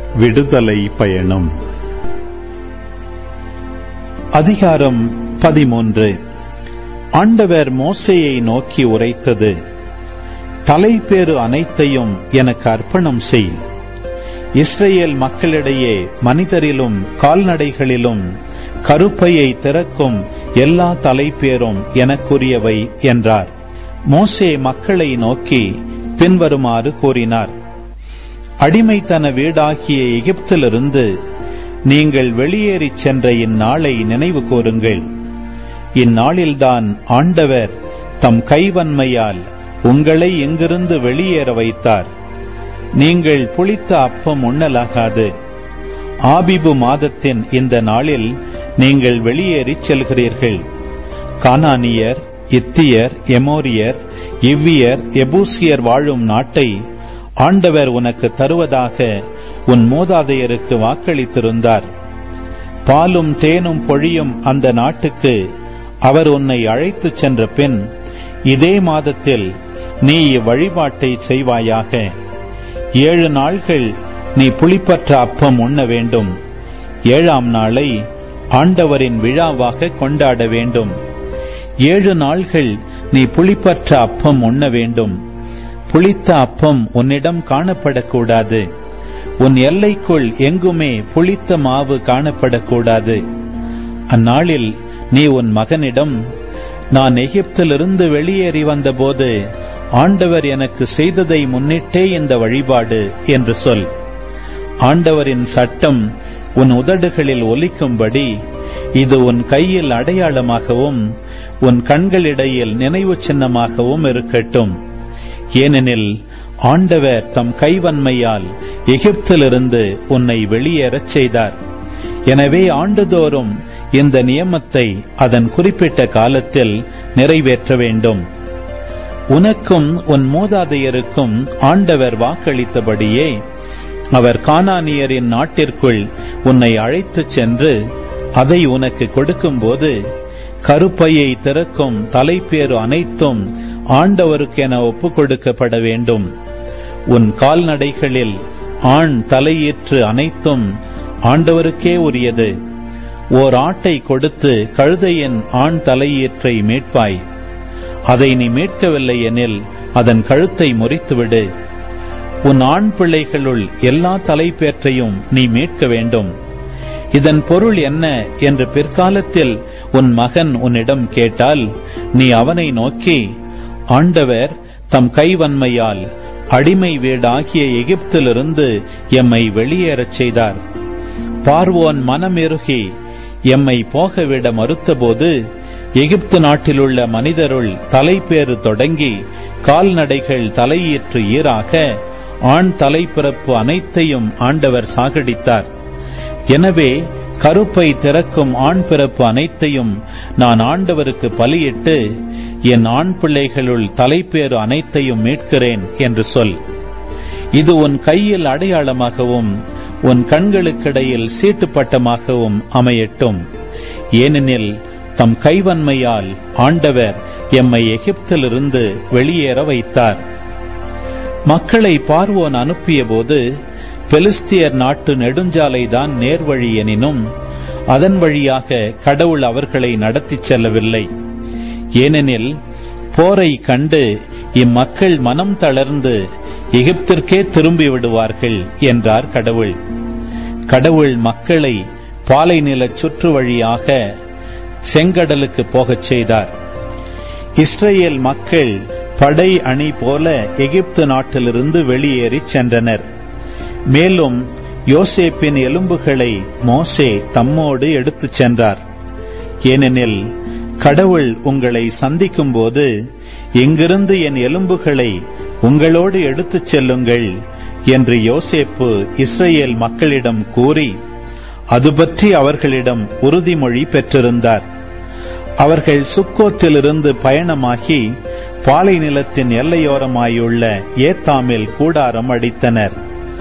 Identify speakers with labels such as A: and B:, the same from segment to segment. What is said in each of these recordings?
A: விடுதலை பயணம் அதிகாரம் பதிமூன்று ஆண்டவர் மோசேயை நோக்கி உரைத்தது தலைப்பேறு அனைத்தையும் எனக்கு அர்ப்பணம் செய் இஸ்ரேல் மக்களிடையே மனிதரிலும் கால்நடைகளிலும் கருப்பையை திறக்கும் எல்லா தலைப்பேரும் எனக்குரியவை என்றார் மோசே மக்களை நோக்கி பின்வருமாறு கூறினார் அடிமைத்தன வீடாகிய எகிப்திலிருந்து நீங்கள் வெளியேறிச் சென்ற இந்நாளை நினைவு கூறுங்கள் இந்நாளில்தான் ஆண்டவர் தம் கைவன்மையால் உங்களை இங்கிருந்து வெளியேற வைத்தார் நீங்கள் புளித்த அப்பம் உண்ணலாகாது ஆபிபு மாதத்தின் இந்த நாளில் நீங்கள் வெளியேறிச் செல்கிறீர்கள் கானானியர் இத்தியர் எமோரியர் இவ்வியர் எபூசியர் வாழும் நாட்டை ஆண்டவர் உனக்கு தருவதாக உன் மூதாதையருக்கு வாக்களித்திருந்தார் பாலும் தேனும் பொழியும் அந்த நாட்டுக்கு அவர் உன்னை அழைத்துச் சென்ற பின் இதே மாதத்தில் நீ இவ்வழிபாட்டை செய்வாயாக ஏழு நாள்கள் நீ புளிப்பற்ற அப்பம் உண்ண வேண்டும் ஏழாம் நாளை ஆண்டவரின் விழாவாக கொண்டாட வேண்டும் ஏழு நாள்கள் நீ புளிப்பற்ற அப்பம் உண்ண வேண்டும் புளித்த அப்பம் உன்னிடம் காணப்படக்கூடாது உன் எல்லைக்குள் எங்குமே புளித்த மாவு காணப்படக்கூடாது அந்நாளில் நீ உன் மகனிடம் நான் எகிப்திலிருந்து வெளியேறி வந்தபோது ஆண்டவர் எனக்கு செய்ததை முன்னிட்டே இந்த வழிபாடு என்று சொல் ஆண்டவரின் சட்டம் உன் உதடுகளில் ஒலிக்கும்படி இது உன் கையில் அடையாளமாகவும் உன் கண்களிடையில் நினைவு சின்னமாகவும் இருக்கட்டும் ஏனெனில் ஆண்டவர் தம் கைவன்மையால் எகிப்திலிருந்து உன்னை வெளியேறச் செய்தார் எனவே ஆண்டுதோறும் இந்த நியமத்தை அதன் குறிப்பிட்ட காலத்தில் நிறைவேற்ற வேண்டும் உனக்கும் உன் மூதாதையருக்கும் ஆண்டவர் வாக்களித்தபடியே அவர் கானானியரின் நாட்டிற்குள் உன்னை அழைத்துச் சென்று அதை உனக்கு கொடுக்கும்போது கருப்பையை திறக்கும் தலைப்பேறு அனைத்தும் ஆண்டவருக்கென ஒப்புக் கொடுக்கப்பட வேண்டும் உன் கால்நடைகளில் ஆண் தலையீற்று அனைத்தும் ஆண்டவருக்கே உரியது ஓர் ஆட்டை கொடுத்து கழுதையின் ஆண் தலையீற்றை மீட்பாய் அதை நீ மீட்கவில்லை எனில் அதன் கழுத்தை முறித்துவிடு உன் ஆண் பிள்ளைகளுள் எல்லா தலைப்பேற்றையும் நீ மீட்க வேண்டும் இதன் பொருள் என்ன என்று பிற்காலத்தில் உன் மகன் உன்னிடம் கேட்டால் நீ அவனை நோக்கி ஆண்டவர் தம் கைவன்மையால் அடிமை வீடாகிய எகிப்திலிருந்து எம்மை வெளியேறச் செய்தார் பார்வோன் மனமெருகி எம்மை போகவிட மறுத்தபோது எகிப்து நாட்டிலுள்ள மனிதருள் தலைப்பேறு தொடங்கி கால்நடைகள் தலையீற்று ஈராக ஆண் தலைப்பிறப்பு அனைத்தையும் ஆண்டவர் சாகடித்தார் எனவே கருப்பை திறக்கும் ஆண் பிறப்பு அனைத்தையும் நான் ஆண்டவருக்கு பலியிட்டு என் ஆண் பிள்ளைகளுள் தலைப்பேறு அனைத்தையும் மீட்கிறேன் என்று சொல் இது உன் கையில் அடையாளமாகவும் உன் கண்களுக்கிடையில் சீட்டுப்பட்டமாகவும் அமையட்டும் ஏனெனில் தம் கைவன்மையால் ஆண்டவர் எம்மை எகிப்திலிருந்து வெளியேற வைத்தார் மக்களை பார்வோன் அனுப்பியபோது பெலிஸ்தியர் நாட்டு நெடுஞ்சாலைதான் நேர்வழி எனினும் அதன் வழியாக கடவுள் அவர்களை நடத்திச் செல்லவில்லை ஏனெனில் போரை கண்டு இம்மக்கள் மனம் தளர்ந்து எகிப்திற்கே திரும்பி விடுவார்கள் என்றார் கடவுள் கடவுள் மக்களை பாலைநிலச் சுற்று வழியாக செங்கடலுக்கு போகச் செய்தார் இஸ்ரேல் மக்கள் படை அணி போல எகிப்து நாட்டிலிருந்து வெளியேறிச் சென்றனர் மேலும் யோசேப்பின் எலும்புகளை மோசே தம்மோடு எடுத்துச் சென்றார் ஏனெனில் கடவுள் உங்களை சந்திக்கும் போது இங்கிருந்து என் எலும்புகளை உங்களோடு எடுத்துச் செல்லுங்கள் என்று யோசேப்பு இஸ்ரேல் மக்களிடம் கூறி அது பற்றி அவர்களிடம் உறுதிமொழி பெற்றிருந்தார் அவர்கள் சுக்கோத்திலிருந்து பயணமாகி பாலை நிலத்தின் எல்லையோரமாயுள்ள ஏத்தாமில் கூடாரம் அடித்தனர்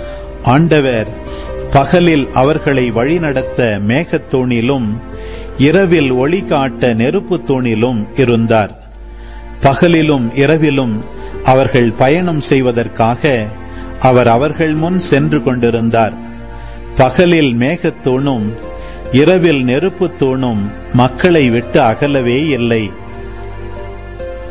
A: ஆண்டவர் பகலில் அவர்களை வழிநடத்த மேகத்தூணிலும் இரவில் ஒளி காட்ட நெருப்பு தூணிலும் இருந்தார் பகலிலும் இரவிலும் அவர்கள் பயணம் செய்வதற்காக அவர் அவர்கள் முன் சென்று கொண்டிருந்தார் பகலில் மேகத்தூணும் இரவில் நெருப்புத் தூணும் மக்களை விட்டு அகலவே இல்லை